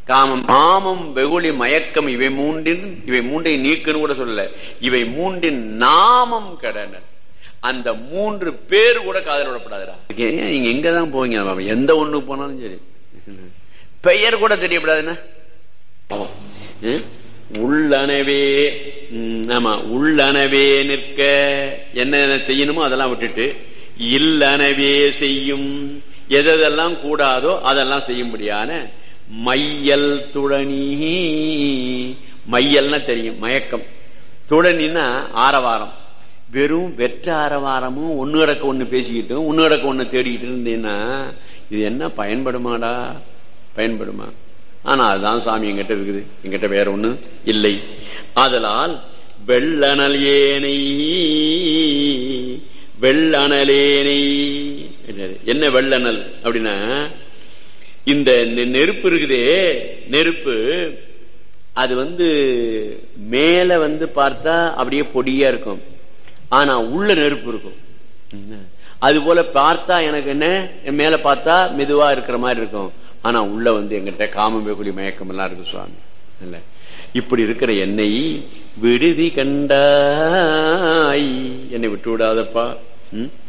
காமம் காமம் வெகுளி மயக்கம் இவை மூன்றின் இவை மூன்றை நீக்குன்னு கூட சொல்லல இவை மூன்றின் நாமம் கடனர் அந்த மூன்று பேர் கூட காதல் விடப்படாதுடா ஏன் நீங்க எங்கதான் போவீங்க மாமா? எந்த ஒண்ணுக்கு போனாலும் சரி பெயர் கூட தெரியப்படாதுன்னா ஆமா. ம்? உள்ளனவே ம், ஆமா உள்ளனவே நிற்க என்ன செய்யணுமோ அதெல்லாம் விட்டுட்டு இல்லனவே செய்யும் எதெல்லாம் கூடாதோ அதெல்லாம் செய்யும்படியான மையல் துழனி மையல்னா தெரியும் மயக்கம் துழனின்னா ஆரவாரம் வெறும் வெற்ற ஆரவாரமும் ஒன்னு கிடக்க ஒண்ணு பேசிக்கிட்டும் ஒன்னு கிடக்க ஒண்ணு தேடிக்கிட்டு இருந்தீங்கன்னா இது என்ன பயன்படுமாடா பயன்படுமா ஆனா அதுதான் சாமி எங்கிட்ட இருக்குது எங்கிட்ட வேற ஒண்ணு இல்லை ஆதலால் வெள்ளனல் ஏனை வெள்ளனலேனை என்ன வெள்ளனல் அப்படின்னா இந்த நெ- நெருப்பு இருக்குதே நெருப்பு அது வந்து மேல வந்து பார்த்தா அப்படியே பொடியா இருக்கும் ஆனா உள்ள நெருப்பு இருக்கும் அது போல பார்த்தா எனக்கு என்ன என் மேல பார்த்தா மெதுவா இருக்கிற மாதிரி இருக்கும் ஆனா உள்ள வந்து எங்கிட்ட காமம் வெகுளி மயக்கம் எல்லாம் இருக்கு சுவாமி இல்ல இப்படி இருக்கிற என்னை விடுதி கண்டாய் என்னை விட்டு விடாதப்பா ம்?